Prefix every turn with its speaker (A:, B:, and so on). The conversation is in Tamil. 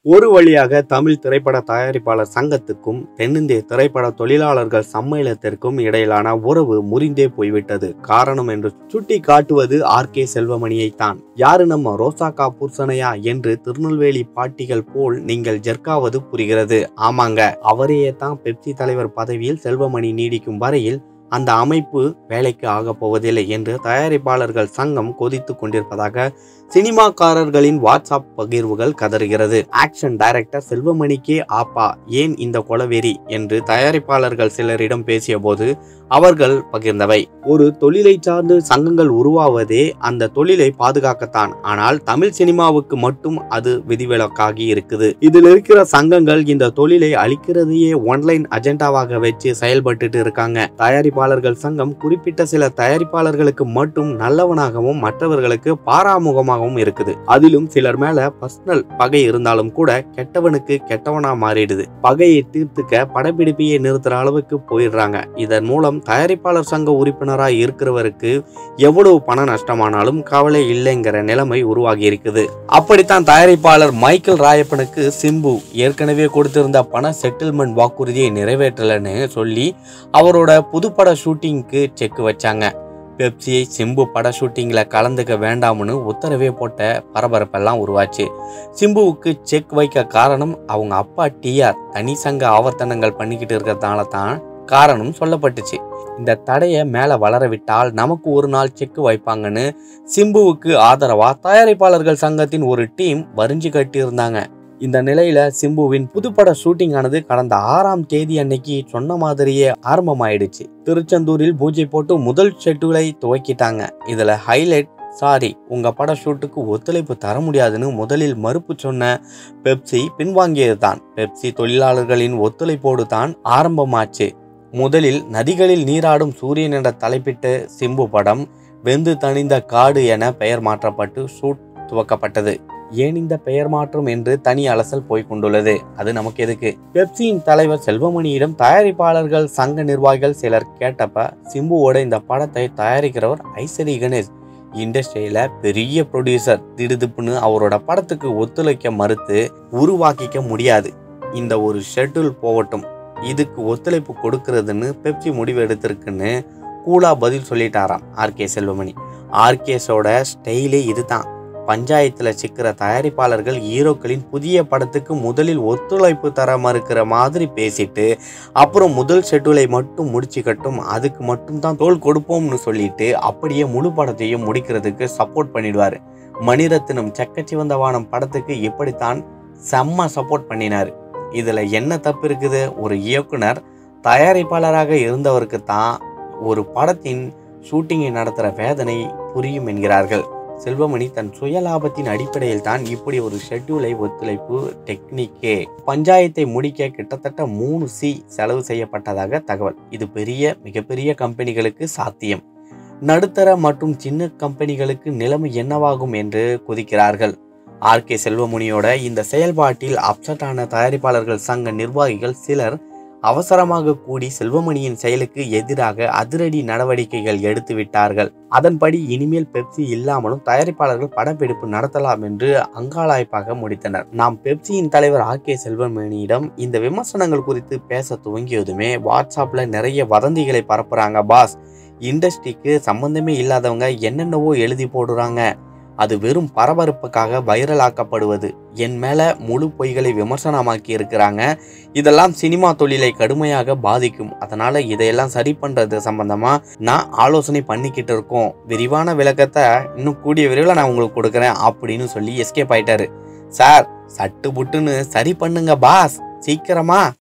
A: ஒரு வழியாக தமிழ் திரைப்பட தயாரிப்பாளர் சங்கத்துக்கும் தென்னிந்திய திரைப்பட தொழிலாளர்கள் சம்மேளனத்திற்கும் இடையிலான உறவு முறிந்தே போய்விட்டது காரணம் என்று சுட்டி காட்டுவது ஆர் கே செல்வமணியைத்தான் யாரு நம்ம ரோசாக்கா புருஷனையா என்று திருநெல்வேலி பாட்டிகள் போல் நீங்கள் ஜெர்க்காவது புரிகிறது ஆமாங்க அவரையே தான் பெப்சி தலைவர் பதவியில் செல்வமணி நீடிக்கும் வரையில் அந்த அமைப்பு வேலைக்கு ஆகப் போவதில்லை என்று தயாரிப்பாளர்கள் சங்கம் கொதித்துக் கொண்டிருப்பதாக சினிமாக்காரர்களின் வாட்ஸ்அப் பகிர்வுகள் கதறுகிறது ஆக்ஷன் டைரக்டர் செல்வமணிக்கே ஆப்பா ஏன் இந்த கொலவெறி என்று தயாரிப்பாளர்கள் சிலரிடம் பேசியபோது அவர்கள் பகிர்ந்தவை ஒரு தொழிலை சார்ந்து சங்கங்கள் உருவாவதே அந்த தொழிலை பாதுகாக்கத்தான் ஆனால் தமிழ் சினிமாவுக்கு மட்டும் அது விதிவிலக்காகி இருக்குது இதில் இருக்கிற சங்கங்கள் இந்த தொழிலை அழிக்கிறதையே ஒன்லைன் அஜெண்டாவாக வச்சு செயல்பட்டுட்டு இருக்காங்க தயாரிப்பாளர்கள் சங்கம் குறிப்பிட்ட சில தயாரிப்பாளர்களுக்கு மட்டும் நல்லவனாகவும் மற்றவர்களுக்கு பாராமுகமாகவும் இருக்குது அதிலும் சிலர் மேல பர்சனல் பகை இருந்தாலும் கூட கெட்டவனுக்கு கெட்டவனா மாறிடுது பகையை தீர்த்துக்க படப்பிடிப்பையே நிறுத்துற அளவுக்கு போயிடுறாங்க இதன் மூலம் தயாரிப்பாளர் சங்க உறுப்பினராய் இருக்கிறவருக்கு எவ்வளவு பண நஷ்டமானாலும் கவலை இல்லைங்கிற நிலைமை உருவாகி இருக்குது அப்படித்தான் தயாரிப்பாளர் மைக்கேல் ராயப்பனுக்கு சிம்பு ஏற்கனவே கொடுத்திருந்த பண செட்டில்மெண்ட் வாக்குறுதியை நிறைவேற்றலன்னு சொல்லி அவரோட புதுப்பட ஷூட்டிங்க்கு செக் வச்சாங்க பெப்சியை சிம்பு பட ஷூட்டிங்கில் கலந்துக்க வேண்டாம்னு உத்தரவே போட்ட பரபரப்பெல்லாம் உருவாச்சு சிம்புவுக்கு செக் வைக்க காரணம் அவங்க அப்பா டிஆர் தனி சங்க ஆவர்த்தனங்கள் பண்ணிக்கிட்டு இருக்கிறதால தான் காரணம் சொல்லப்பட்டுச்சு இந்த தடையை மேலே வளர விட்டால் நமக்கு ஒரு நாள் செக் வைப்பாங்கன்னு சிம்புவுக்கு ஆதரவா தயாரிப்பாளர்கள் சங்கத்தின் ஒரு டீம் வரிஞ்சு கட்டியிருந்தாங்க இந்த நிலையில சிம்புவின் புதுப்பட ஷூட்டிங் ஆனது கடந்த ஆறாம் தேதி அன்னைக்கு சொன்ன மாதிரியே ஆரம்பமாயிடுச்சு திருச்செந்தூரில் பூஜை போட்டு முதல் ஷெட்யூலை துவக்கிட்டாங்க இதுல ஹைலைட் சாரி உங்க பட ஷூட்டுக்கு ஒத்துழைப்பு தர முடியாதுன்னு முதலில் மறுப்பு சொன்ன பெப்சி பின்வாங்கியது தான் பெப்சி தொழிலாளர்களின் ஒத்துழைப்போடு தான் ஆரம்பமாச்சு முதலில் நதிகளில் நீராடும் சூரியன் என்ற தலைப்பிட்டு சிம்பு படம் வெந்து தணிந்த காடு என பெயர் மாற்றப்பட்டு ஷூட் துவக்கப்பட்டது ஏன் இந்த பெயர் மாற்றம் என்று தனி அலசல் போய் கொண்டுள்ளது அது நமக்கு எதுக்கு பெப்சியின் தலைவர் செல்வமணியிடம் தயாரிப்பாளர்கள் சங்க நிர்வாகிகள் சிலர் கேட்டப்ப சிம்புவோட இந்த படத்தை தயாரிக்கிறவர் ஐசரி கணேஷ் இண்டஸ்ட்ரியில பெரிய ப்ரொடியூசர் திடுதுப்புன்னு அவரோட படத்துக்கு ஒத்துழைக்க மறுத்து உருவாக்கிக்க முடியாது இந்த ஒரு ஷெட்யூல் போகட்டும் இதுக்கு ஒத்துழைப்பு கொடுக்கறதுன்னு பெப்சி முடிவு எடுத்திருக்குன்னு கூலா பதில் சொல்லிட்டாராம் ஆர்கே செல்வமணி ஆர்கேஸோட ஸ்டைலே இதுதான் பஞ்சாயத்தில் சிக்கிற தயாரிப்பாளர்கள் ஹீரோக்களின் புதிய படத்துக்கு முதலில் ஒத்துழைப்பு தர மறுக்கிற மாதிரி பேசிட்டு அப்புறம் முதல் ஷெட்யூலை மட்டும் முடிச்சுக்கட்டும் அதுக்கு மட்டும் தான் தோல் கொடுப்போம்னு சொல்லிட்டு அப்படியே முழு படத்தையும் முடிக்கிறதுக்கு சப்போர்ட் பண்ணிடுவார் மணிரத்னம் செக்கச்சிவந்த வானம் படத்துக்கு இப்படித்தான் செம்ம சப்போர்ட் பண்ணினார் இதில் என்ன தப்பு இருக்குது ஒரு இயக்குனர் தயாரிப்பாளராக இருந்தவருக்கு தான் ஒரு படத்தின் ஷூட்டிங்கை நடத்துகிற வேதனை புரியும் என்கிறார்கள் செல்வமணி தன் சுய லாபத்தின் அடிப்படையில் தான் இப்படி ஒரு ஷெட்யூலை ஒத்துழைப்பு டெக்னிக்கே பஞ்சாயத்தை முடிக்க கிட்டத்தட்ட மூணு சி செலவு செய்யப்பட்டதாக தகவல் இது பெரிய மிகப்பெரிய கம்பெனிகளுக்கு சாத்தியம் நடுத்தர மற்றும் சின்ன கம்பெனிகளுக்கு நிலைமை என்னவாகும் என்று கொதிக்கிறார்கள் ஆர் கே செல்வமுனியோட இந்த செயல்பாட்டில் அப்செட் ஆன தயாரிப்பாளர்கள் சங்க நிர்வாகிகள் சிலர் அவசரமாக கூடி செல்வமணியின் செயலுக்கு எதிராக அதிரடி நடவடிக்கைகள் எடுத்து விட்டார்கள் அதன்படி இனிமேல் பெப்சி இல்லாமலும் தயாரிப்பாளர்கள் படப்பிடிப்பு நடத்தலாம் என்று அங்காளாய்ப்பாக முடித்தனர் நாம் பெப்சியின் தலைவர் ஆர் கே செல்வமணியிடம் இந்த விமர்சனங்கள் குறித்து பேச துவங்கியதுமே வாட்ஸ்அப்ல நிறைய வதந்திகளை பரப்புறாங்க பாஸ் இண்டஸ்ட்ரிக்கு சம்பந்தமே இல்லாதவங்க என்னென்னவோ எழுதி போடுறாங்க அது வெறும் பரபரப்புக்காக வைரல் ஆக்கப்படுவது என் மேல முழு பொய்களை விமர்சனமாக்கி இருக்கிறாங்க இதெல்லாம் சினிமா தொழிலை கடுமையாக பாதிக்கும் அதனால இதையெல்லாம் சரி பண்றது சம்பந்தமா நான் ஆலோசனை பண்ணிக்கிட்டு இருக்கோம் விரிவான விளக்கத்தை இன்னும் கூடிய விரைவில் நான் உங்களுக்கு கொடுக்குறேன் அப்படின்னு சொல்லி எஸ்கேப் ஆயிட்டாரு சார் சட்டு புட்டுன்னு சரி பண்ணுங்க பாஸ் சீக்கிரமா